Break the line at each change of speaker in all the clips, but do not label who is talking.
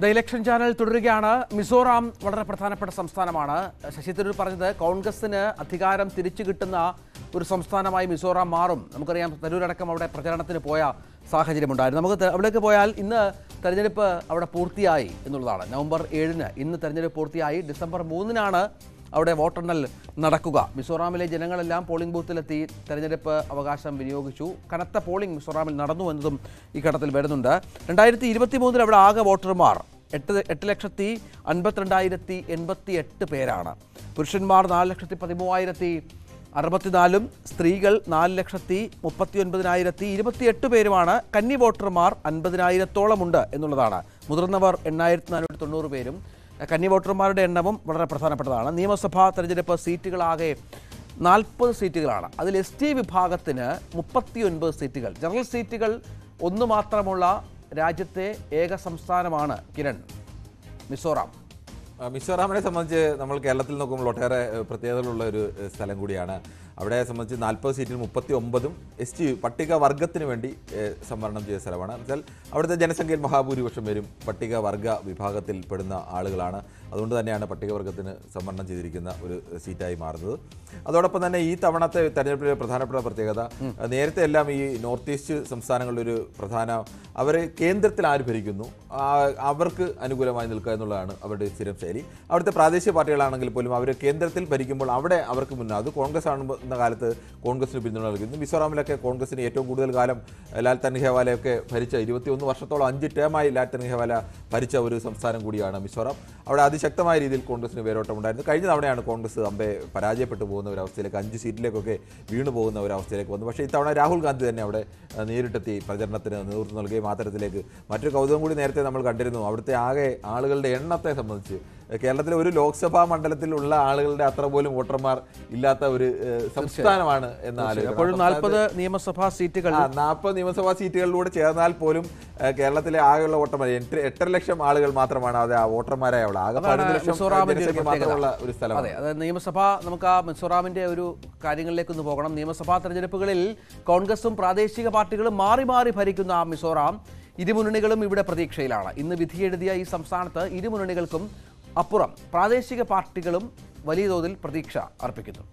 The election channel തുടരുകയാണ് മിസോറാം വളരെ പ്രധാനപ്പെട്ട സംസ്ഥാനമാണ് ശശി തരൂർ പറഞ്ഞത് കോൺഗ്രസിന് അധികാരം തിരിച്ചു കിട്ടുന്ന ഒരു സംസ്ഥാനമായി മിസോറാം മാറും നമുക്കറിയാം തരൂരടക്കം അവിടെ പ്രചരണത്തിന് പോയ സാഹചര്യമുണ്ടായിരുന്നു നമുക്ക് ത- അവിടേക്ക് പോയാൽ ഇന്ന് തെരഞ്ഞെടുപ്പ് അവിടെ പൂർത്തിയായി എന്നുള്ളതാണ് നവംബർ ഏഴിന് ഇന്ന് തെരഞ്ഞെടുപ്പ് പൂർത്തിയായി ഡിസംബർ മൂന്നിനാണ് അവിടെ വോട്ടെണ്ണൽ നടക്കുക മിസോറാമിലെ ജനങ്ങളെല്ലാം പോളിംഗ് ബൂത്തിലെത്തി തെരഞ്ഞെടുപ്പ് അവകാശം വിനിയോഗിച്ചു കനത്ത പോളിംഗ് മിസോറാമിൽ നടന്നു എന്നതും ഈ ഘട്ടത്തിൽ വരുന്നുണ്ട് രണ്ടായിരത്തി ഇരുപത്തി മൂന്നിൽ അവിടെ ആകെ വോട്ടർമാർ എട്ട് എട്ട് ലക്ഷത്തി അൻപത്തിരണ്ടായിരത്തി എൺപത്തി എട്ട് പേരാണ് പുരുഷന്മാർ നാല് ലക്ഷത്തി പതിമൂവായിരത്തി അറുപത്തിനാലും സ്ത്രീകൾ നാല് ലക്ഷത്തി മുപ്പത്തി ഒൻപതിനായിരത്തി ഇരുപത്തിയെട്ട് പേരുമാണ് കന്നി വോട്ടർമാർ അൻപതിനായിരത്തോളമുണ്ട് എന്നുള്ളതാണ് മുതിർന്നവർ എണ്ണായിരത്തി നാനൂറ്റി തൊണ്ണൂറ് പേരും കന്നി വോട്ടർമാരുടെ എണ്ണവും വളരെ പ്രധാനപ്പെട്ടതാണ് നിയമസഭാ തെരഞ്ഞെടുപ്പ് സീറ്റുകളാകെ നാൽപ്പത് സീറ്റുകളാണ് അതിൽ എസ് ടി വിഭാഗത്തിന് മുപ്പത്തിയൊൻപത് സീറ്റുകൾ ജനറൽ സീറ്റുകൾ ഒന്ന് മാത്രമുള്ള രാജ്യത്തെ ഏക സംസ്ഥാനമാണ് കിരൺ മിസോറാം
ആ, മിസോറാമിനെ സംബന്ധിച്ച് നമ്മൾ കേരളത്തിൽ നോക്കുമ്പോൾ ഒട്ടേറെ ഏഹ്, പ്രത്യേകതകളുള്ള ഒരു ഏഹ്, സ്ഥലം കൂടിയാണ് അവിടെ സംബന്ധിച്ച് നാൽപ്പത് സീറ്റിൽ മുപ്പത്തി ഒമ്പതും എസ് ടി പട്ടിക വർഗത്തിന് വേണ്ടി ഏഹ്, സംവരണം ചെയ്ത സ്ഥലമാണ് എന്നുവെച്ചാൽ അവിടുത്തെ ജനസംഖ്യയിൽ മഹാഭൂരിപക്ഷം പേരും പട്ടിക വർഗ വിഭാഗത്തിൽ പെടുന്ന ആളുകളാണ് അതുകൊണ്ട് തന്നെയാണ് പട്ടികവർഗത്തിന് സംവരണം ചെയ്തിരിക്കുന്ന ഒരു സീറ്റായി മാറുന്നത് അതോടൊപ്പം തന്നെ ഈ തവണത്തെ തെരഞ്ഞെടുപ്പിലെ പ്രധാനപ്പെട്ട പ്രത്യേകത നേരത്തെ എല്ലാം ഈ നോർത്ത് ഈസ്റ്റ് സംസ്ഥാനങ്ങളുടെ ഒരു പ്രധാന അവർ കേന്ദ്രത്തിൽ ആര് ഭരിക്കുന്നു ആ, അവർക്ക് അനുകൂലമായി നിൽക്കുക എന്നുള്ളതാണ് അവരുടെ സ്ഥിരം ശൈലി അവിടുത്തെ പ്രാദേശിക പാർട്ടികളാണെങ്കിൽ പോലും അവർ കേന്ദ്രത്തിൽ ഭരിക്കുമ്പോൾ അവിടെ അവർക്ക് മുന്നേ അത് കോൺഗ്രസ് ആണെന്ന കാലത്ത് കോൺഗ്രസിന് പിന്തുണ നൽകുന്നു മിസോറാമിലൊക്കെ കോൺഗ്രസിന് ഏറ്റവും കൂടുതൽ കാലം ലാൽ തൻഹേവാലയൊക്കെ ഭരിച്ച ഇരുപത്തിയൊന്ന് വർഷത്തോളം അഞ്ച് ടേമായി ലാൽ തൻഹേവാല ഭരിച്ച ഒരു സംസ്ഥാനം കൂടിയാണ് മിസോറാം അവിടെ അതിശക്തമായ രീതിയിൽ കോൺഗ്രസിന് വേരോട്ടം ഉണ്ടായിരുന്നു കഴിഞ്ഞ തവണയാണ് കോൺഗ്രസ് അമ്പെ പരാജയപ്പെട്ടു പോകുന്ന ഒരു അവസ്ഥയിലേക്ക് അഞ്ച് സീറ്റിലേക്കൊക്കെ വീണു പോകുന്ന ഒരു അവസ്ഥയിലേക്ക് വന്നു പക്ഷേ ഇത്തവണ രാഹുൽ ഗാന്ധി തന്നെ അവിടെ ആ, നേരിട്ടെത്തി പ്രചരണത്തിന് നേതൃത്വം നൽകുകയും ആ തരത്തിലേക്ക് മറ്റൊരു കൗതുകം കൂടി നേരത്തെ നമ്മൾ കണ്ടിരുന്നു അവിടുത്തെ ആകെ ആളുകളുടെ എണ്ണത്തെ സംബന്ധിച്ച് കേരളത്തിലെ ഒരു ലോക്സഭാ മണ്ഡലത്തിലുള്ള ആളുകളുടെ അത്ര പോലും വോട്ടർമാർ ഇല്ലാത്ത ഒരു ഏഹ്, സംസ്ഥാനമാണ് എന്ന് ആലോചിക്കണം.
അപ്പോഴും
ആ
നാൽപ്പത് നിയമസഭാ സീറ്റുകൾ
ആ നാൽപ്പത് നിയമസഭാ സീറ്റുകളിലൂടെ ചേർന്നാൽ പോലും ഏഹ്, കേരളത്തിലെ ആകെയുള്ള വോട്ടർമാർ എട്ട് എട്ടര ലക്ഷം ആളുകൾ മാത്രമാണ് അത് ആ വോട്ടർമാരായ അവിടെ ആകെ
അതാണ്
പതിനഞ്ച് ലക്ഷം
മിസോറാമിന്റെ ഒരു
ജനസംഖ്യ
പ്രത്യേകത.
മാത്രമുള്ള ഒരു സ്ഥലമാണ്
അതെ അത് നിയമസഭ നമുക്ക് ആ മിസോറാമിന്റെ ഒരു കാര്യങ്ങളിലേക്ക് ഒന്ന് പോകണം നിയമസഭാ തെരഞ്ഞെടുപ്പുകളിൽ കോൺഗ്രസും പ്രാദേശിക പാർട്ടികളും മാറി മാറി ഭരിക്കുന്ന ആ മിസോറാം ഇരുമുന്നണികളും ഇവിടെ പ്രതീക്ഷയിലാണ് ഇന്ന് വിധിയെഴുതിയ ഈ സംസ്ഥാനത്ത് ഇരുമുന്നണികൾക്കും അപ്പുറം പ്രാദേശിക പാർട്ടികളും വലിയ തോതിൽ പ്രതീക്ഷ അർപ്പിക്കുന്നു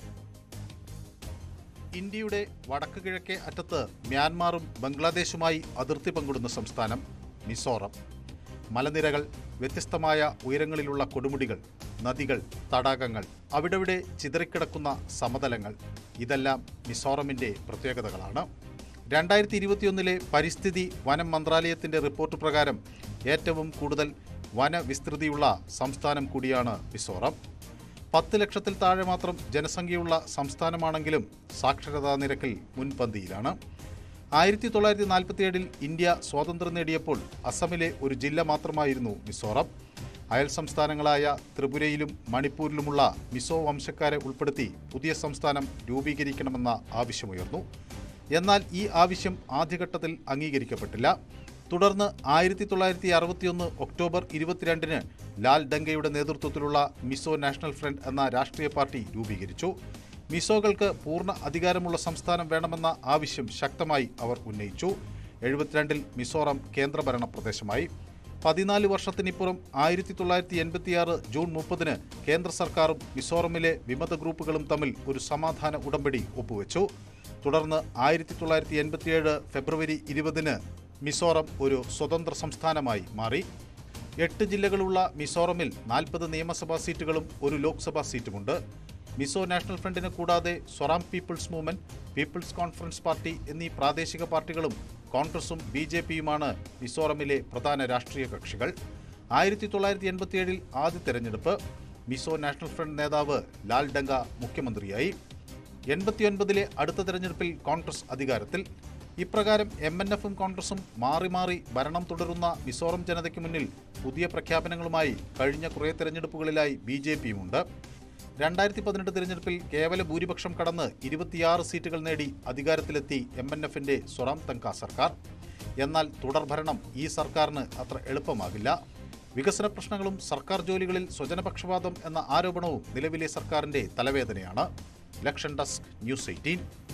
ഇന്ത്യയുടെ വടക്ക് കിഴക്കേ അറ്റത്ത് മ്യാൻമാറും ബംഗ്ലാദേശുമായി അതിർത്തി പങ്കിടുന്ന സംസ്ഥാനം മിസോറം മലനിരകൾ വ്യത്യസ്തമായ ഉയരങ്ങളിലുള്ള കൊടുമുടികൾ നദികൾ തടാകങ്ങൾ അവിടെവിടെ ചിതറിക്കിടക്കുന്ന സമതലങ്ങൾ ഇതെല്ലാം മിസോറമിൻ്റെ പ്രത്യേകതകളാണ് രണ്ടായിരത്തി ഇരുപത്തിയൊന്നിലെ പരിസ്ഥിതി വനം മന്ത്രാലയത്തിൻ്റെ റിപ്പോർട്ട് പ്രകാരം ഏറ്റവും കൂടുതൽ വനവിസ്തൃതിയുള്ള സംസ്ഥാനം കൂടിയാണ് മിസോറം പത്ത് ലക്ഷത്തിൽ താഴെ മാത്രം ജനസംഖ്യയുള്ള സംസ്ഥാനമാണെങ്കിലും സാക്ഷരതാ നിരക്കിൽ മുൻപന്തിയിലാണ് ആയിരത്തി തൊള്ളായിരത്തി നാൽപ്പത്തിയേഴിൽ ഇന്ത്യ സ്വാതന്ത്ര്യം നേടിയപ്പോൾ അസമിലെ ഒരു ജില്ല മാത്രമായിരുന്നു മിസോറം അയൽ സംസ്ഥാനങ്ങളായ ത്രിപുരയിലും മണിപ്പൂരിലുമുള്ള മിസോ വംശക്കാരെ ഉൾപ്പെടുത്തി പുതിയ സംസ്ഥാനം രൂപീകരിക്കണമെന്ന ആവശ്യമുയർന്നു എന്നാൽ ഈ ആവശ്യം ആദ്യഘട്ടത്തിൽ അംഗീകരിക്കപ്പെട്ടില്ല തുടർന്ന് ആയിരത്തി തൊള്ളായിരത്തി അറുപത്തിയൊന്ന് ഒക്ടോബർ ഇരുപത്തിരണ്ടിന് ലാൽ ഡങ്കയുടെ നേതൃത്വത്തിലുള്ള മിസോ നാഷണൽ ഫ്രണ്ട് എന്ന രാഷ്ട്രീയ പാർട്ടി രൂപീകരിച്ചു മിസോകൾക്ക് പൂർണ്ണ അധികാരമുള്ള സംസ്ഥാനം വേണമെന്ന ആവശ്യം ശക്തമായി അവർ ഉന്നയിച്ചു എഴുപത്തിരണ്ടിൽ മിസോറാം കേന്ദ്രഭരണ പ്രദേശമായി പതിനാല് വർഷത്തിനിപ്പുറം ആയിരത്തി തൊള്ളായിരത്തി എൺപത്തിയാറ് ജൂൺ മുപ്പതിന് കേന്ദ്ര സർക്കാരും മിസോറമിലെ വിമത ഗ്രൂപ്പുകളും തമ്മിൽ ഒരു സമാധാന ഉടമ്പടി ഒപ്പുവെച്ചു തുടർന്ന് ആയിരത്തി തൊള്ളായിരത്തി എൺപത്തിയേഴ് ഫെബ്രുവരി ഇരുപതിന് മിസോറം ഒരു സ്വതന്ത്ര സംസ്ഥാനമായി മാറി എട്ട് ജില്ലകളുള്ള മിസോറമിൽ നാൽപ്പത് നിയമസഭാ സീറ്റുകളും ഒരു ലോക്സഭാ സീറ്റുമുണ്ട് മിസോ നാഷണൽ ഫ്രണ്ടിന് കൂടാതെ Zoram people's movement people's conference party എന്നീ പ്രാദേശിക പാർട്ടികളും കോൺഗ്രസും ബി ജെ പിയുമാണ് മിസോറമിലെ പ്രധാന രാഷ്ട്രീയ കക്ഷികൾ ആയിരത്തി തൊള്ളായിരത്തി എൺപത്തിയേഴിൽ ആദ്യ തെരഞ്ഞെടുപ്പ് മിസോ നാഷണൽ ഫ്രണ്ട് നേതാവ് ലാൽ ഡങ്ക മുഖ്യമന്ത്രിയായി എൺപത്തിയൊൻപതിലെ അടുത്ത തെരഞ്ഞെടുപ്പിൽ കോൺഗ്രസ് അധികാരത്തിൽ ഇപ്രകാരം എം എൻ എഫും കോൺഗ്രസും മാറി മാറി ഭരണം തുടരുന്ന മിസോറം ജനതയ്ക്ക് മുന്നിൽ പുതിയ പ്രഖ്യാപനങ്ങളുമായി കഴിഞ്ഞ കുറേ തെരഞ്ഞെടുപ്പുകളിലായി ബി ജെ പിയുമുണ്ട് രണ്ടായിരത്തി പതിനെട്ട് തെരഞ്ഞെടുപ്പിൽ കേവല ഭൂരിപക്ഷം കടന്ന് ഇരുപത്തിയാറ് സീറ്റുകൾ നേടി അധികാരത്തിലെത്തി എം എൻ എഫിന്റെ സ്വറാം തങ്ക സർക്കാർ എന്നാൽ തുടർഭരണം ഈ സർക്കാരിന് അത്ര എളുപ്പമാകില്ല വികസന പ്രശ്നങ്ങളും സർക്കാർ ജോലികളിൽ സ്വജനപക്ഷപാതം എന്ന ആരോപണവും നിലവിലെ സർക്കാരിന്റെ തലവേദനയാണ് ഇലക്ഷൻ ഡെസ്ക് ന്യൂസ് എയ്റ്റീൻ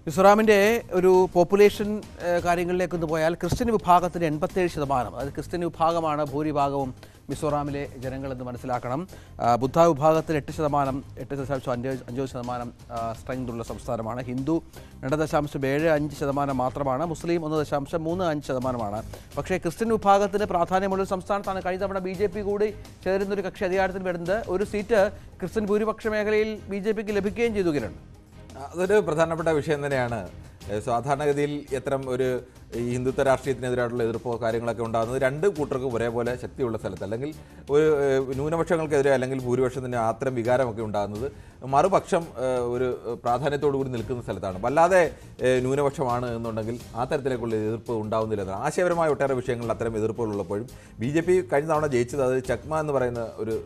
മിസോറാമിൻ്റെ ഒരു പോപ്പുലേഷൻ ഏഹ്, കാര്യങ്ങളിലേക്കൊന്ന് പോയാൽ ക്രിസ്ത്യൻ വിഭാഗത്തിന് എൺപത്തേഴ് ശതമാനം അതായത് ക്രിസ്ത്യൻ വിഭാഗമാണ് ഭൂരിഭാഗവും മിസോറാമിലെ ജനങ്ങളെന്ന് മനസ്സിലാക്കണം ആ, ബുദ്ധ വിഭാഗത്തിന് എട്ട് ശതമാനം എട്ട് ദശാംശം അഞ്ച് അഞ്ച് ശതമാനം സ്ട്രെങ്ത് ഉള്ള സംസ്ഥാനമാണ് ഹിന്ദു രണ്ട് ദശാംശം ഏഴ് അഞ്ച് ശതമാനം മാത്രമാണ് മുസ്ലിം ഒന്ന് ദശാംശം മൂന്ന് അഞ്ച് ശതമാനമാണ് പക്ഷേ ക്രിസ്ത്യൻ വിഭാഗത്തിന് പ്രാധാന്യമുള്ള ഒരു സംസ്ഥാനത്താണ് കഴിഞ്ഞ തവണ ബി ജെ പി കൂടി ചേരുന്ന ഒരു കക്ഷി അധികാരത്തിൽ വരുന്നത് ഒരു സീറ്റ് ക്രിസ്ത്യൻ ഭൂരിപക്ഷ മേഖലയിൽ ബി ജെ പിക്ക് ലഭിക്കുകയും ചെയ്തു കിരൺ
അതൊരു പ്രധാനപ്പെട്ട വിഷയം തന്നെയാണ് ഏഹ് സാധാരണഗതിയിൽ എത്തരം ഒരു ഈ ഹിന്ദുത്വ രാഷ്ട്രീയത്തിനെതിരായിട്ടുള്ള എതിർപ്പോ കാര്യങ്ങളൊക്കെ ഉണ്ടാകുന്നത് രണ്ട് കൂട്ടർക്കും ഒരേപോലെ ശക്തിയുള്ള സ്ഥലത്ത് അല്ലെങ്കിൽ ഒരു ഏഹ്, ന്യൂനപക്ഷങ്ങൾക്കെതിരെ അല്ലെങ്കിൽ ഭൂരിപക്ഷത്തിന് അത്തരം വികാരമൊക്കെ ഉണ്ടാകുന്നത് മറുപക്ഷം ഏഹ്, ഒരു പ്രാധാന്യത്തോടു കൂടി നിൽക്കുന്ന സ്ഥലത്താണ് വല്ലാതെ ഏഹ്, ന്യൂനപക്ഷമാണ് എന്നുണ്ടെങ്കിൽ ആ തരത്തിലേക്കുള്ള എതിർപ്പ് ഉണ്ടാവുന്നില്ല എന്നാണ് ആശയപരമായ ഒട്ടേറെ വിഷയങ്ങളിൽ അത്തരം എതിർപ്പുകൾ ഉള്ളപ്പോഴും ബി ജെ പി കഴിഞ്ഞ തവണ ജയിച്ചത് അത് ചക്മ എന്ന് പറയുന്ന ഒരു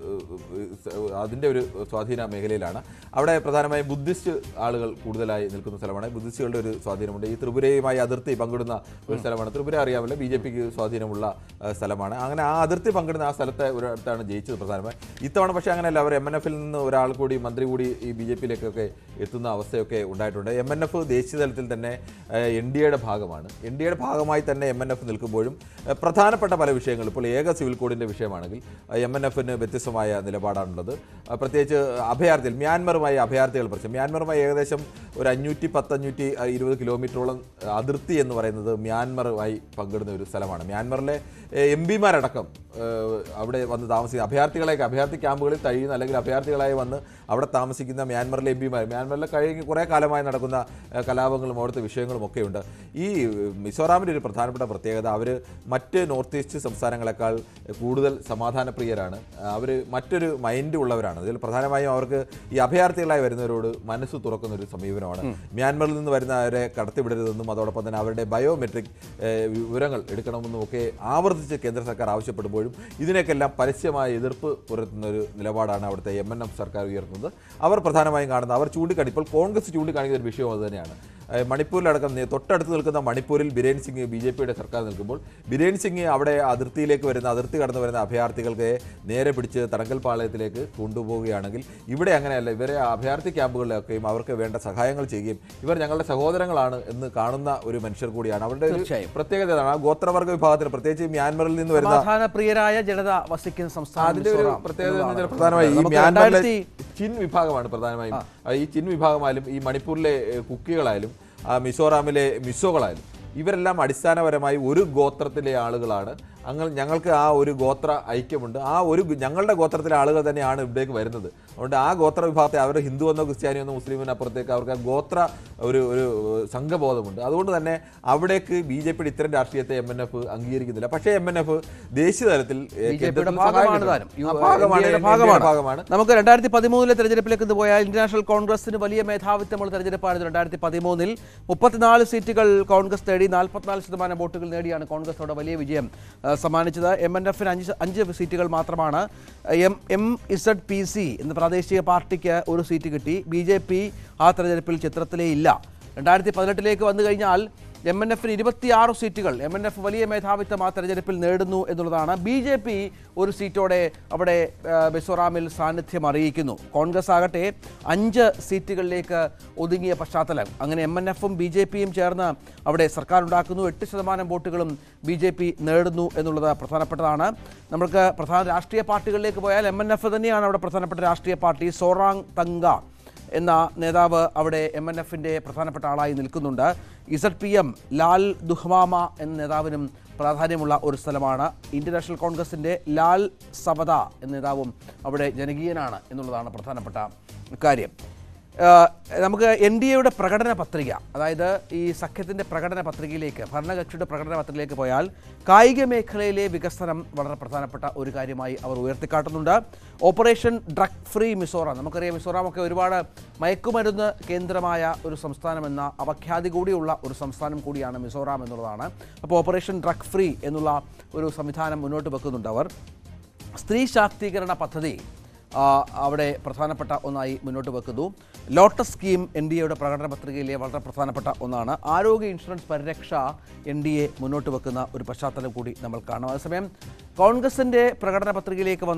ഏഹ്, അതിൻ്റെ ഒരു സ്വാധീന മേഖലയിലാണ് അവിടെ പ്രധാനമായും ബുദ്ധിസ്റ്റ് ആളുകൾ കൂടുതലായി നിൽക്കുന്ന സ്ഥലമാണ് ബുദ്ധിസ്റ്റുകളുടെ ഒരു സ്വാധീനമുണ്ട് ഈ ത്രിപുരയുമായി അതിർത്തി പങ്കിടുന്ന ഒരു സ്ഥലമാണ് ത്രിപുര അറിയാമല്ലോ ബി ജെ പിക്ക് സ്വാധീനമുള്ള ഏഹ്, സ്ഥലമാണ് അങ്ങനെ ആ അതിർത്തി പങ്കിടുന്ന ആ സ്ഥലത്തെ ഒരിടത്താണ് ജയിച്ചത് പ്രധാനമായി ഇത്തവണ പക്ഷേ അങ്ങനെയല്ല അവർ എം എൻ എഫിൽ നിന്ന് ഒരാൾ കൂടി മന്ത്രി കൂടി ഈ ബി ജെ പിയിലേക്കൊക്കെ എത്തുന്ന അവസ്ഥയൊക്കെ ഉണ്ടായിട്ടുണ്ട് എം എൻ എഫ് ദേശീയ തലത്തിൽ തന്നെ എൻ ഡി എയുടെ ഭാഗമാണ് എൻ ഡി എയുടെ ഭാഗമായി തന്നെ എം എൻ എഫ് നിൽക്കുമ്പോഴും ഏഹ്, പ്രധാനപ്പെട്ട പല വിഷയങ്ങൾ ഇപ്പോൾ ഏക സിവിൽ കോഡിൻ്റെ വിഷയമാണെങ്കിൽ എം എൻ എഫിന് വ്യത്യസ്തമായ നിലപാടാണുള്ളത് ആ, പ്രത്യേകിച്ച് അഭയാർത്ഥികൾ മ്യാൻമറുമായി അഭയാർത്ഥികൾ പ്രശ്നം മ്യാൻമറുമായി ഏകദേശം ഒരു അഞ്ഞൂറ്റി പത്തഞ്ഞൂറ്റി ഇരുപത് കിലോമീറ്ററോളം അതിർത്തി എന്ന് പറയുന്നത് മ്യാൻമറുമായി പങ്കിടുന്ന ഒരു സ്ഥലമാണ് മ്യാൻമറിലെ എം പിമാരടക്കം അവിടെ വന്ന് താമസിക്കുന്ന അഭയാർത്ഥികളെയൊക്കെ അഭയാർത്ഥി ക്യാമ്പുകളിൽ കഴിയുന്ന അല്ലെങ്കിൽ അഭയാർത്ഥികളായി വന്ന് അവിടെ താമസിക്കുന്ന മ്യാൻമറിലെ എം പിമാർ മ്യാൻമറിലെ കഴിഞ്ഞ കുറേ കാലമായി നടക്കുന്ന ഏഹ്, കലാപങ്ങളും അവിടുത്തെ വിഷയങ്ങളും ഒക്കെ ഉണ്ട് ഈ ഏഹ്, മിസോറാമിൻ്റെ ഒരു പ്രധാനപ്പെട്ട പ്രത്യേകത അവർ മറ്റ് നോർത്ത് ഈസ്റ്റ് സംസ്ഥാനങ്ങളെക്കാൾ കൂടുതൽ സമാധാനപ്രിയരാണ് അവർ മറ്റൊരു മൈൻഡ് ഉള്ളവരാണ് അതിൽ പ്രധാനമായും അവർക്ക് ഈ അഭയാർത്ഥികളായി വരുന്നവരോട് മനസ്സ് തുറക്കുന്ന ഒരു സമീപനമാണ് മ്യാൻമറിൽ നിന്ന് വരുന്നവരെ കടത്തിവിടരുതെന്നും അതോടൊപ്പം തന്നെ അവരുടെ ബയോമെട്രിക് ഏഹ്, വിവരങ്ങൾ എടുക്കണമെന്നും ഒക്കെ ആവർത്തിച്ച് കേന്ദ്ര സർക്കാർ ആവശ്യപ്പെടുമ്പോഴും ഇതിനൊക്കെല്ലാം പരസ്യമായ എതിർപ്പ് പുലർത്തുന്ന ഒരു നിലപാടാണ് അവിടുത്തെ എം എൻ എം സർക്കാർ ഉയർത്തുന്നത് അവർ പ്രധാനമായും കാണുന്നത് അവർ ചൂണ്ടിക്കാണി ഇപ്പോൾ കോൺഗ്രസ് ചൂണ്ടിക്കാണിക്കുന്ന ഒരു വിഷയം അത് തന്നെയാണ് ഏഹ്, മണിപ്പൂരിലടക്കം നേ- തൊട്ടടുത്ത് നിൽക്കുന്ന മണിപ്പൂരിൽ ബിരേൻ സിംഗ് ബി ജെ പിയുടെ സർക്കാർ നിൽക്കുമ്പോൾ ബിരേൻ സിംഗ് അവിടെ അതിർത്തിയിലേക്ക് വരുന്ന അതിർത്തി കടന്നു വരുന്ന അഭയാർത്ഥികൾക്ക് നേരെ പിടിച്ച് തടങ്കൽ പാളയത്തിലേക്ക് കൊണ്ടുപോവുകയാണെങ്കിൽ ഇവിടെ അങ്ങനെയല്ല ഇവരെ അഭയാർത്ഥി ക്യാമ്പുകളിലൊക്കെയും അവർക്ക് വേണ്ട സഹായങ്ങൾ ചെയ്യുകയും ഇവർ ഞങ്ങളുടെ സഹോദരങ്ങളാണ് എന്ന് കാണുന്ന ഒരു മനുഷ്യർ കൂടിയാണ് അവരുടെ ഒരു
തീർച്ചയായും.
പ്രത്യേകത ഇതാണ്. ആ ഗോത്രവർഗ വിഭാഗത്തിന് പ്രത്യേകിച്ച് മ്യാൻമറിൽ നിന്ന് വരുന്ന
സമാധാന പ്രിയരായ ജനത വസിക്കുന്ന സംസ്ഥാനം
അതിന്റെ ഒരു
മിസോറാം
പ്രത്യേകത എന്ന്
എന്നുള്ളതാണ്.
വെച്ചാൽ പ്രധാനമായും ഈ
നമുക്ക്
മ്യാൻമറിലെ
രണ്ടായിരത്തി
ചിൻ വിഭാഗമാണ് പ്രധാനമായും ആ, ഈ ചിൻ വിഭാഗമായാലും ഈ മണിപ്പൂരിലെ ഏഹ്, കുക്കികളായാലും ആ, മിസോറാമിലെ മിസോകളായാലും ഇവരെല്ലാം അടിസ്ഥാനപരമായി ഒരു ഗോത്രത്തിലെ ആളുകളാണ് അങ്ങനെ ഞങ്ങൾക്ക് ആ ഒരു ഗോത്ര ഐക്യമുണ്ട് ആ ഒരു ഗ- ഞങ്ങളുടെ ഗോത്രത്തിലെ ആളുകൾ തന്നെയാണ് ഇവിടേക്ക് വരുന്നത് അതുകൊണ്ട് ആ ഗോത്ര വിഭാഗത്തെ അവർ ഹിന്ദു എന്നോ ക്രിസ്ത്യാനി എന്നോ മുസ്ലിമിനോ അപ്പുറത്തേക്ക് അവർക്ക് ആ ഗോത്ര ഒരു ഒരു സംഘബോധമുണ്ട് അതുകൊണ്ട് തന്നെ അവിടേക്ക് ബി ജെ പിയുടെ ഇത്തരം രാഷ്ട്രീയത്തെ എം എൻ എഫ് അംഗീകരിക്കുന്നില്ല പക്ഷേ എം എൻ എഫ് ദേശീയ തലത്തിൽ ഏഹ്,
ബി ജെ പിയുടെ
കേന്ദ്രത്തിൽ
ഭാഗമാണ്
സഹായിക്കുന്നുണ്ട്.
താനും യു-
ആ, ഭാഗമാണ്
ഇന്ത്യയുടെ
ഇന്ത്യയുടെ
ഭാഗമാണ്
ഭാഗമാണ്
നമുക്ക് രണ്ടായിരത്തി പതിമൂന്നിലെ തെരഞ്ഞെടുപ്പിലേക്ക് ഇത് പോയാൽ ഇന്റർനാഷണൽ കോൺഗ്രസിന് വലിയ മേധാവിത്വമുള്ള തെരഞ്ഞെടുപ്പായിരുന്നു രണ്ടായിരത്തി പതിമൂന്നിൽ മുപ്പത്തിനാല് സീറ്റുകൾ കോൺഗ്രസ് നേടി നാൽപ്പത്തിനാല് ശതമാനം വോട്ടുകൾ നേടിയാണ് കോൺഗ്രസ് അവിടെ വലിയ വിജയം ആ, സമ്മാനിച്ചത് എം എൻ എഫിന് അഞ്ച് അഞ്ച് സീറ്റുകൾ മാത്രമാണ് M M Z P C എന്ന പ്രാദേശിക പാർട്ടിക്ക് ഒരു സീറ്റ് കിട്ടി ബി ജെ പി ആ തെരഞ്ഞെടുപ്പിൽ ചിത്രത്തിലേ ഇല്ല രണ്ടായിരത്തി പതിനെട്ടിലേക്ക് വന്നു കഴിഞ്ഞാൽ എം എൻ എഫിന് ഇരുപത്തിയാറ് സീറ്റുകൾ എം എൻ എഫ് വലിയ മേധാവിത്വം ആ തെരഞ്ഞെടുപ്പിൽ നേടുന്നു എന്നുള്ളതാണ് ബി ജെ പി ഒരു സീറ്റോടെ അവിടെ ആ, മിസോറാമിൽ സാന്നിധ്യം അറിയിക്കുന്നു കോൺഗ്രസ് ആകട്ടെ അഞ്ച് സീറ്റുകളിലേക്ക് ഒതുങ്ങിയ പശ്ചാത്തലം അങ്ങനെ എം എൻ എഫും ബി ജെ പിയും ചേർന്ന് അവിടെ സർക്കാർ ഉണ്ടാക്കുന്നു എട്ട് ശതമാനം വോട്ടുകളും ബി ജെ പി നേടുന്നു എന്നുള്ളത് പ്രധാനപ്പെട്ടതാണ് നമുക്ക് പ്രധാന രാഷ്ട്രീയ പാർട്ടികളിലേക്ക് പോയാൽ എം എൻ എഫ് തന്നെയാണ് അവിടെ പ്രധാനപ്പെട്ട രാഷ്ട്രീയ പാർട്ടി സോറാങ് തങ്ക എന്ന നേതാവ് അവിടെ എം എൻ എഫിൻ്റെ പ്രധാനപ്പെട്ട ആളായി നിൽക്കുന്നുണ്ട് Z P M Lal Duhoma എന്ന നേതാവിനും പ്രാധാന്യമുള്ള ഒരു സ്ഥലമാണ് ഇന്ത്യൻ നാഷണൽ കോൺഗ്രസിൻ്റെ ലാൽ സവദ എന്ന നേതാവും അവിടെ ജനകീയനാണ് എന്നുള്ളതാണ് പ്രധാനപ്പെട്ട കാര്യം ഏഹ് നമുക്ക് എൻ ഡി എയുടെ പ്രകടന പത്രിക അതായത് ഈ സഖ്യത്തിൻ്റെ പ്രകടന പത്രികയിലേക്ക് ഭരണകക്ഷിയുടെ പ്രകടന പത്രികയിലേക്ക് പോയാൽ കായിക മേഖലയിലെ വികസനം വളരെ പ്രധാനപ്പെട്ട ഒരു കാര്യമായി അവർ ഉയർത്തിക്കാട്ടുന്നുണ്ട് ഓപ്പറേഷൻ ഡ്രഗ് ഫ്രീ മിസോറാം നമുക്കറിയാം മിസോറാം ഒക്കെ ഒരുപാട് മയക്കുമരുന്ന് കേന്ദ്രമായ ഒരു സംസ്ഥാനമെന്ന അപഖ്യാതി കൂടിയുള്ള ഒരു സംസ്ഥാനം കൂടിയാണ് മിസോറാം എന്നുള്ളതാണ് അപ്പോൾ ഓപ്പറേഷൻ ഡ്രഗ് ഫ്രീ എന്നുള്ള ഒരു സംവിധാനം മുന്നോട്ട് വെക്കുന്നുണ്ട് അവർ സ്ത്രീ ശാക്തീകരണ പദ്ധതി ആ, അവിടെ പ്രധാനപ്പെട്ട ഒന്നായി മുന്നോട്ട് വെക്കുന്നു ലോട്ടസ് സ്കീം എൻ ഡി എയുടെ പ്രകടന പത്രികയിലെ വളരെ പ്രധാനപ്പെട്ട ഒന്നാണ് ആരോഗ്യ ഇൻഷുറൻസ് പരിരക്ഷ എൻ ഡി എ മുന്നോട്ട് വെക്കുന്ന ഒരു പശ്ചാത്തലം കൂടി നമ്മൾ കാണാം അതേസമയം കോൺഗ്രസിൻ്റെ പ്രകടന പത്രികയിലേക്ക് വന്നാൽ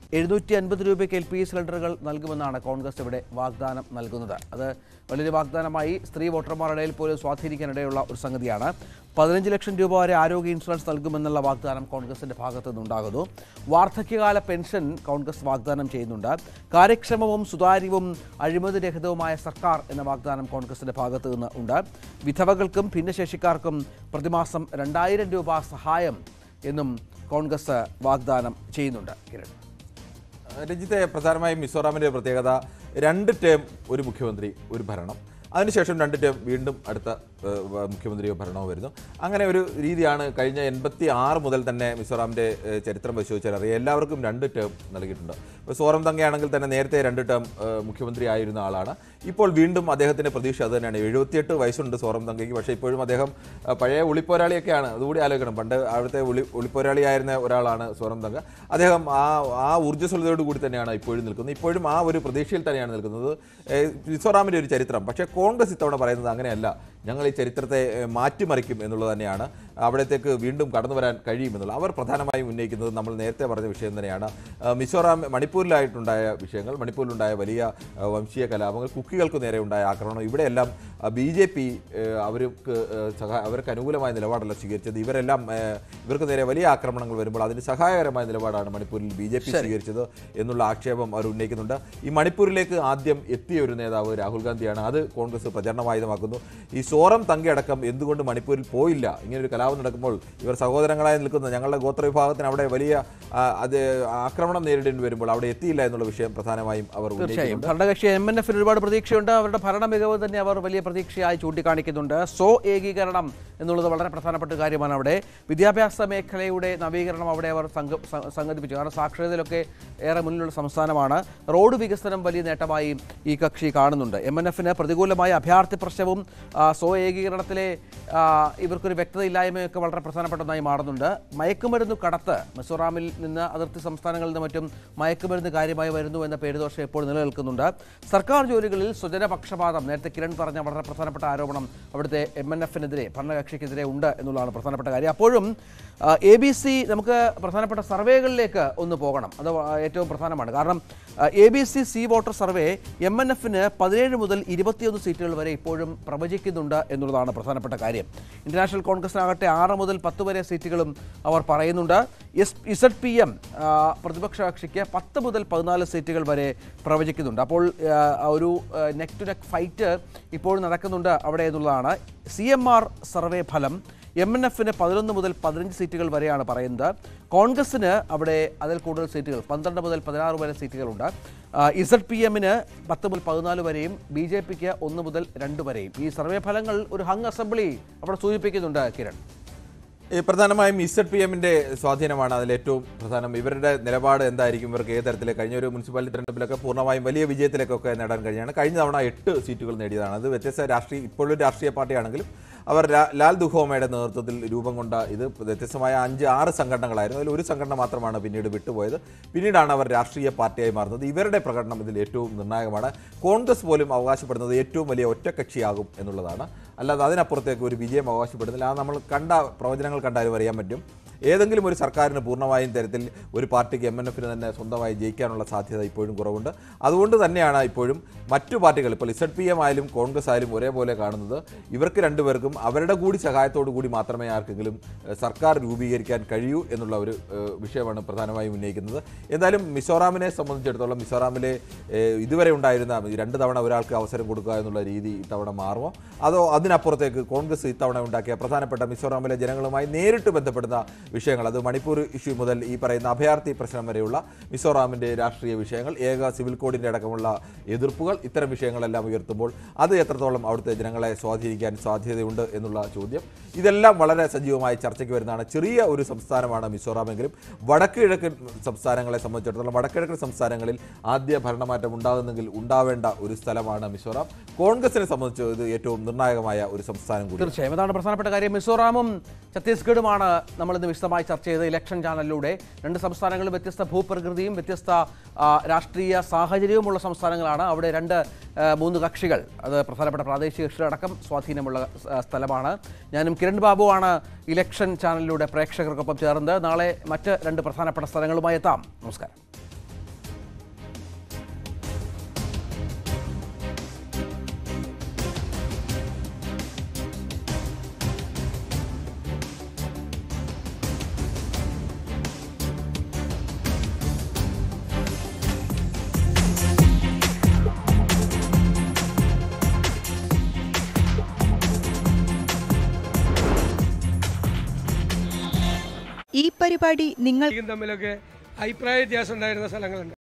എഴുന്നൂറ്റി അൻപത് രൂപയ്ക്ക് എൽ പി ജി സിലിണ്ടറുകൾ നൽകുമെന്നാണ് കോൺഗ്രസ് ഇവിടെ വാഗ്ദാനം നൽകുന്നത് അത് വലിയൊരു വാഗ്ദാനമായി സ്ത്രീ വോട്ടർമാരുടെ ഇടയിൽ പോലും സ്വാധീനിക്കാനിടയുള്ള ഒരു സംഗതിയാണ് പതിനഞ്ച് ലക്ഷം രൂപ വരെ ആരോഗ്യ ഇൻഷുറൻസ് നൽകുമെന്നുള്ള വാഗ്ദാനം കോൺഗ്രസിന്റെ ഭാഗത്തു നിന്നുണ്ടാകുന്നു വാർദ്ധക്യകാല പെൻഷൻ കോൺഗ്രസ് വാഗ്ദാനം ചെയ്യുന്നുണ്ട് കാര്യക്ഷമവും സുതാര്യവും അഴിമതിരഹിതവുമായ സർക്കാർ എന്ന വാഗ്ദാനം കോൺഗ്രസിന്റെ ഭാഗത്തു നിന്ന് ഉണ്ട് വിധവകൾക്കും ഭിന്നശേഷിക്കാർക്കും പ്രതിമാസം രണ്ടായിരം രൂപ സഹായം എന്നും കോൺഗ്രസ് വാഗ്ദാനം ചെയ്യുന്നുണ്ട് കിരൺ
രഞ്ജിത്തെ പ്രധാനമായും മിസോറാമിൻ്റെ പ്രത്യേകത രണ്ട് ടേം ഒരു മുഖ്യമന്ത്രി ഒരു ഭരണം അതിനുശേഷം രണ്ട് ടേം വീണ്ടും അടുത്ത ഏഹ്, വ- മുഖ്യമന്ത്രിയോ ഭരണമോ വരുന്നു അങ്ങനെ ഒരു രീതിയാണ് കഴിഞ്ഞ എൺപത്തി ആറ് മുതൽ തന്നെ മിസോറാമിൻ്റെ ഏഹ്, ചരിത്രം പരിശോധിച്ചാൽ അറിയാം എല്ലാവർക്കും രണ്ട് ടേം നൽകിയിട്ടുണ്ട് ഇപ്പോൾ സോറം തങ്കയാണെങ്കിൽ തന്നെ നേരത്തെ രണ്ട് ടേം ഏഹ്, മുഖ്യമന്ത്രി ആയിരുന്ന ആളാണ് ഇപ്പോൾ വീണ്ടും അദ്ദേഹത്തിൻ്റെ പ്രതീക്ഷ അത് തന്നെയാണ് എഴുപത്തിയെട്ട് വയസ്സുണ്ട് സോറം തങ്കയ്ക്ക് പക്ഷേ ഇപ്പോഴും അദ്ദേഹം ഏഹ്, പഴയ ഒളിപ്പോരാളിയൊക്കെയാണ് അതുകൂടി ആലോചിക്കണം പണ്ട് അവിടുത്തെ ഒളി ഒളിപ്പോരാളിയായിരുന്ന ഒരാളാണ് സോറം തങ്ക അദ്ദേഹം ആ ആ ഊർജ്ജസ്വലതയോട് കൂടി തന്നെയാണ് ഇപ്പോഴും നിൽക്കുന്നത് ഇപ്പോഴും ആ ഒരു പ്രതീക്ഷയിൽ തന്നെയാണ് നിൽക്കുന്നത് ഏഹ്, മിസോറാമിൻ്റെ ഒരു ചരിത്രം പക്ഷേ കോൺഗ്രസ് ഇത്തവണ പറയുന്നത് അങ്ങനെയല്ല ഞങ്ങൾ ഈ ചരിത്രത്തെ ഏഹ്, മാറ്റിമറിക്കും എന്നുള്ളത് തന്നെയാണ് അവിടത്തേക്ക് വീണ്ടും കടന്നു വരാൻ കഴിയുമെന്നുള്ളത് അവർ പ്രധാനമായും ഉന്നയിക്കുന്നത് നമ്മൾ നേരത്തെ പറഞ്ഞ വിഷയം തന്നെയാണ് ഏഹ്, മിസോറാം മണിപ്പൂരിലായിട്ടുണ്ടായ വിഷയങ്ങൾ മണിപ്പൂരിലുണ്ടായ വലിയ ഏഹ്, വംശീയ കലാപങ്ങൾ കുക്കികൾക്ക് നേരെ ഉണ്ടായ ആക്രമണം ഇവിടെയെല്ലാം ബി ജെ പി അവർക്ക് ഏഹ്, സഹാ അവർക്ക് അനുകൂലമായ നിലപാടല്ല സ്വീകരിച്ചത് ഇവരെല്ലാം ഏഹ്, ഇവർക്ക് നേരെ വലിയ ആക്രമണങ്ങൾ വരുമ്പോൾ അതിന് സഹായകരമായ നിലപാടാണ് മണിപ്പൂരിൽ ബി ജെ പി സ്വീകരിച്ചത് എന്നുള്ള ആക്ഷേപം അവർ ഉന്നയിക്കുന്നുണ്ട് ഈ മണിപ്പൂരിലേക്ക് ആദ്യം എത്തിയ ഒരു നേതാവ് രാഹുൽ ഗാന്ധിയാണ് അത് കോൺഗ്രസ് പ്രചരണമായുധമാക്കുന്നു ഈ സോറം തങ്കയടക്കം എന്തുകൊണ്ട് മണിപ്പൂരിൽ പോയില്ല ഇങ്ങനൊരു കലാപം നടക്കുമ്പോൾ ഇവർ സഹോദരങ്ങളായി നിൽക്കുന്ന ഞങ്ങളുടെ ഗോത്ര വിഭാഗത്തിന് അവിടെ വലിയ ആ, അത് ആക്രമണം നേരിടേണ്ടി വരുമ്പോൾ അവിടെ എത്തിയില്ല എന്നുള്ള വിഷയം പ്രധാനമായും അവർ
തീർച്ചയായും
ഉന്നയിക്കുന്നുണ്ട്
ഭരണകക്ഷി എം എൻ എഫിന് ഒരുപാട് പ്രതീക്ഷയുണ്ട് അവരുടെ ഭരണ മികവ് തന്നെ അവർ വലിയ പ്രതീക്ഷയായി ചൂണ്ടിക്കാണിക്കുന്നുണ്ട് സോ ഏകീകരണം എന്നുള്ളത് വളരെ പ്രധാനപ്പെട്ട ഒരു കാര്യമാണ് അവിടെ വിദ്യാഭ്യാസ മേഖലയുടെ നവീകരണം അവിടെ അവർ സംഘ സ- സംഘടിപ്പിച്ചു കാരണം സാക്ഷരതയിലൊക്കെ ഏറെ മുന്നിലുള്ള സംസ്ഥാനമാണ് റോഡ് വികസനം വലിയ നേട്ടമായി ഈ കക്ഷി കാണുന്നുണ്ട് എം എൻ എഫിന് പ്രതികൂലമായ അഭയാർത്ഥി പ്രശ്നവും ആ, സോ ഏകീകരണത്തിലെ ആ, ഇവർക്കൊരു വ്യക്തതയില്ലായ്മയൊക്കെ വളരെ പ്രധാനപ്പെട്ട ഒന്നായി മാറുന്നുണ്ട് മയക്കുമരുന്ന് കടത്ത് മിസോറാമിൽ നിന്ന് അതിർത്തി സംസ്ഥാനങ്ങളിൽ നിന്ന് മറ്റും മയക്കുമരുന്ന് കാര്യമായി വരുന്നു എന്ന പേരുദോഷം ഇപ്പോൾ നിലനിൽക്കുന്നുണ്ട് സർക്കാർ ജോലികളിൽ സ്വജനപക്ഷപാതം നേരത്തെ കിരൺ പറഞ്ഞ വളരെ പ്രധാനപ്പെട്ട ആരോപണം അവിടുത്തെ എം എൻ എഫിനെതിരെ ഭരണകക്ഷിക്കെതിരെ ഉണ്ട് എന്നുള്ളതാണ് പ്രധാനപ്പെട്ട കാര്യം അപ്പോഴും എ ബി സി നമുക്ക് പ്രധാനപ്പെട്ട സർവേകളിലേക്ക് ഒന്ന് പോകണം അത് വ- ഏറ്റവും പ്രധാനമാണ് കാരണം A B C C voter survey M N എഫിന് പതിനേഴ് മുതൽ ഇരുപത്തിയൊന്ന് സീറ്റുകൾ വരെ ഇപ്പോഴും പ്രവചിക്കുന്നുണ്ട് എന്നുള്ളതാണ് പ്രധാനപ്പെട്ട കാര്യം ഇന്റർനാഷണൽ കോൺഗ്രസിനാകട്ടെ ആറ് മുതൽ പത്ത് വരെ സീറ്റുകളും അവർ പറയുന്നുണ്ട് എസ് ഇസഡ് പി എം പ്രതിപക്ഷ കക്ഷിക്ക് പത്ത് മുതൽ പതിനാല് സീറ്റുകൾ വരെ പ്രവചിക്കുന്നുണ്ട് അപ്പോൾ ആ, ഒരു നെക്ക് ടു നെക്ക് ഫൈറ്റ് ഇപ്പോൾ നടക്കുന്നുണ്ട് അവിടെ എന്നുള്ളതാണ് സി എം ആർ സർവേ ഫലം എം എൻ എഫിന് പതിനൊന്ന് മുതൽ പതിനഞ്ച് സീറ്റുകൾ വരെയാണ് പറയുന്നത് കോൺഗ്രസിന് അവിടെ അതിൽ കൂടുതൽ സീറ്റുകൾ പന്ത്രണ്ട് മുതൽ പതിനാറ് വരെ സീറ്റുകളുണ്ട് ഇസഡ് പി എമ്മിന് പത്ത് മുതൽ പതിനാല് വരെയും ബി ജെ പിക്ക് ഒന്ന് മുതൽ രണ്ട് വരെയും ഈ സർവേ ഫലങ്ങൾ ഒരു ഹങ് അസംബ്ലി അവിടെ സൂചിപ്പിക്കുന്നുണ്ട് കിരൺ
ഈ പ്രധാനമായും ഇസഡ് പി എമ്മിന്റെ സ്വാധീനമാണ് അതിൽ ഏറ്റവും പ്രധാനം ഇവരുടെ നിലപാട് എന്തായിരിക്കും ഇവർക്ക് ഏത് തരത്തിൽ കഴിഞ്ഞ ഒരു മുനിസിപ്പാലിറ്റി തെരഞ്ഞെടുപ്പിലൊക്കെ പൂർണ്ണമായും വലിയ വിജയത്തിലേക്കൊക്കെ നേടാൻ കഴിഞ്ഞാണ് കഴിഞ്ഞ തവണ എട്ട് സീറ്റുകൾ നേടിയതാണ് അത് വ്യത്യസ്ത രാഷ്ട്രീയ ഇപ്പോഴും രാഷ്ട്രീയ പാർട്ടിയാണെങ്കിലും അവർ ലാ- ലാൽ ദുഹോമയുടെ നേതൃത്വത്തിൽ രൂപം കൊണ്ട ഇത് വ്യത്യസ്തമായ അഞ്ച് ആറ് സംഘടനകളായിരുന്നു അതിൽ ഒരു സംഘടന മാത്രമാണ് പിന്നീട് വിട്ടുപോയത് പിന്നീടാണ് അവർ രാഷ്ട്രീയ പാർട്ടിയായി മാറുന്നത് ഇവരുടെ പ്രകടനം ഇതിൽ ഏറ്റവും നിർണായകമാണ് കോൺഗ്രസ് പോലും അവകാശപ്പെടുന്നത് ഏറ്റവും വലിയ ഒറ്റക്കക്ഷിയാകും എന്നുള്ളതാണ് അല്ലാതെ അതിനപ്പുറത്തേക്ക് ഒരു വിജയം അവകാശപ്പെടുന്നില്ല അത് നമ്മൾ കണ്ട പ്രവചനങ്ങൾ കണ്ടാലും അറിയാൻ പറ്റും ഏതെങ്കിലും ഒരു സർക്കാരിന് പൂർണ്ണമായും തരത്തിൽ ഒരു പാർട്ടിക്ക് എം എൻ എഫിന് തന്നെ സ്വന്തമായി ജയിക്കാനുള്ള സാധ്യത ഇപ്പോഴും കുറവുണ്ട് അതുകൊണ്ട് തന്നെയാണ് ഇപ്പോഴും മറ്റു പാർട്ടികൾ ഇപ്പോൾ ഇസഡ് പി എം ആയാലും കോൺഗ്രസ് ആയാലും ഒരേപോലെ കാണുന്നത് ഇവർക്ക് രണ്ടുപേർക്കും അവരുടെ കൂടി സഹായത്തോടു കൂടി മാത്രമേ ആർക്കെങ്കിലും ഏഹ്, സർക്കാർ രൂപീകരിക്കാൻ കഴിയൂ എന്നുള്ള ഒരു ഏഹ്, വിഷയമാണ് പ്രധാനമായും ഉന്നയിക്കുന്നത് എന്തായാലും മിസോറാമിനെ സംബന്ധിച്ചിടത്തോളം മിസോറാമിലെ ഏഹ്, ഇതുവരെ ഉണ്ടായിരുന്ന ഈ രണ്ട് തവണ ഒരാൾക്ക് അവസരം കൊടുക്കുക എന്നുള്ള രീതി ഇത്തവണ മാറുമോ അതോ അതിനപ്പുറത്തേക്ക് കോൺഗ്രസ് ഇത്തവണ ഉണ്ടാക്കിയ പ്രധാനപ്പെട്ട മിസോറാമിലെ ജനങ്ങളുമായി നേരിട്ട് ബന്ധപ്പെടുന്ന വിഷയങ്ങൾ അത് മണിപ്പൂർ ഇഷ്യൂ മുതൽ ഈ പറയുന്ന അഭയാർത്ഥി പ്രശ്നം വരെയുള്ള മിസോറാമിൻ്റെ രാഷ്ട്രീയ വിഷയങ്ങൾ ഏക സിവിൽ കോഡിൻ്റെ അടക്കമുള്ള എതിർപ്പുകൾ ഇത്തരം വിഷയങ്ങളെല്ലാം ഉയർത്തുമ്പോൾ അത് എത്രത്തോളം അവിടുത്തെ ജനങ്ങളെ സ്വാധീനിക്കാൻ സാധ്യതയുണ്ട് എന്നുള്ള ചോദ്യം ഇതെല്ലാം വളരെ സജീവമായി ചർച്ചയ്ക്ക് വരുന്നതാണ് ചെറിയ ഒരു സംസ്ഥാനമാണ് മിസോറാമെങ്കിലും വടക്ക് കിഴക്കൻ സംസ്ഥാനങ്ങളെ സംബന്ധിച്ചിടത്തോളം വടക്കിഴക്കൻ സംസ്ഥാനങ്ങളിൽ ആദ്യ ഭരണമാറ്റം ഉണ്ടാകുന്നെങ്കിൽ ഉണ്ടാവേണ്ട ഒരു സ്ഥലമാണ് മിസോറാം കോൺഗ്രസിനെ സംബന്ധിച്ച് ഇത് ഏറ്റവും നിർണായകമായ ഒരു സംസ്ഥാനം കൂടി
തീർച്ചയായും അതാണ് പ്രധാനപ്പെട്ട കാര്യം മിസോറാമും ഛത്തീസ്ഗഡുമാണ് നമ്മൾ ഇന്ന് വിശദമായി ചർച്ച ചെയ്തത് ഇലക്ഷൻ ചാനലിലൂടെ രണ്ട് സംസ്ഥാനങ്ങളും വ്യത്യസ്ത ഭൂപ്രകൃതിയും വ്യത്യസ്ത ആ, രാഷ്ട്രീയ സാഹചര്യവുമുള്ള സംസ്ഥാനങ്ങളാണ് അവിടെ രണ്ട് ആ, മൂന്ന് കക്ഷികൾ അത് പ്രധാനപ്പെട്ട പ്രാദേശിക കക്ഷികളടക്കം സ്വാധീനമുള്ള ആ, സ്ഥലമാണ് ഞാനും കിരൺ ബാബുവാണ് ഇലക്ഷൻ ചാനലിലൂടെ പ്രേക്ഷകർക്കൊപ്പം ചേർന്നത് നാളെ മറ്റ് രണ്ട് പ്രധാനപ്പെട്ട സ്ഥലങ്ങളുമായി എത്താം നമസ്കാരം
ഈ പരിപാടി നിങ്ങൾ
തമ്മിലൊക്കെ അഭിപ്രായ വ്യത്യാസം ഉണ്ടായിരുന്ന സ്ഥലങ്ങളുണ്ട്